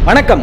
வணக்கம்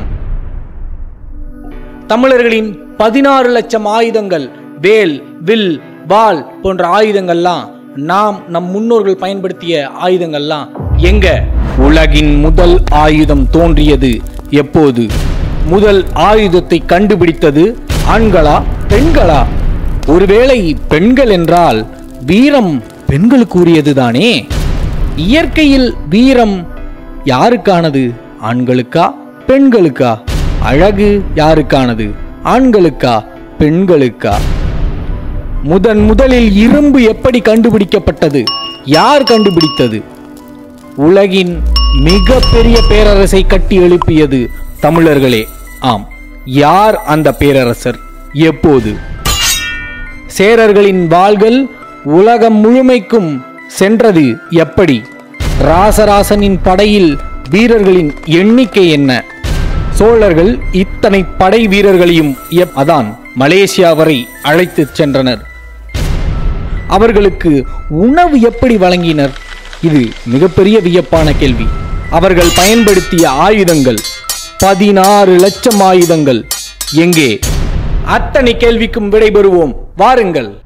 தமிழர்களின் பதினாறு லட்சம் ஆயுதங்கள் வேல் வில் வாள் போன்ற ஆயுதங்கள்லாம் நாம் நம் முன்னோர்கள் பயன்படுத்திய ஆயுதங்கள்லாம் எங்க உலகின் முதல் ஆயுதம் தோன்றியது எப்போது முதல் ஆயுதத்தை கண்டுபிடித்தது ஆண்களா பெண்களா ஒருவேளை பெண்கள் என்றால் வீரம் பெண்களுக்கு உரியதுதானே இயற்கையில் வீரம் யாருக்கானது ஆண்களுக்கா பெண்களுக்கா அழகு யாருக்கானது ஆண்களுக்கா பெண்களுக்கா முதன் முதலில் இரும்பு எப்படி கண்டுபிடிக்கப்பட்டது யார் கண்டுபிடித்தது உலகின் மிக பெரிய பேரரசை கட்டி எழுப்பியது தமிழர்களே ஆம் யார் அந்த பேரரசர் எப்போது சேரர்களின் வாள்கள் உலகம் முழுமைக்கும் சென்றது எப்படி ராசராசனின் படையில் வீரர்களின் எண்ணிக்கை என்ன சோழர்கள் இத்தனை படை வீரர்களையும் எப்- அதான் மலேசியா வரை அழைத்துச் சென்றனர் அவர்களுக்கு உணவு எப்படி வழங்கினர் இது மிகப்பெரிய வியப்பான கேள்வி அவர்கள் பயன்படுத்திய ஆயுதங்கள் பதினாறு லட்சம் ஆயுதங்கள் எங்கே அத்தனை கேள்விக்கும் விடை பெறுவோம் வாருங்கள்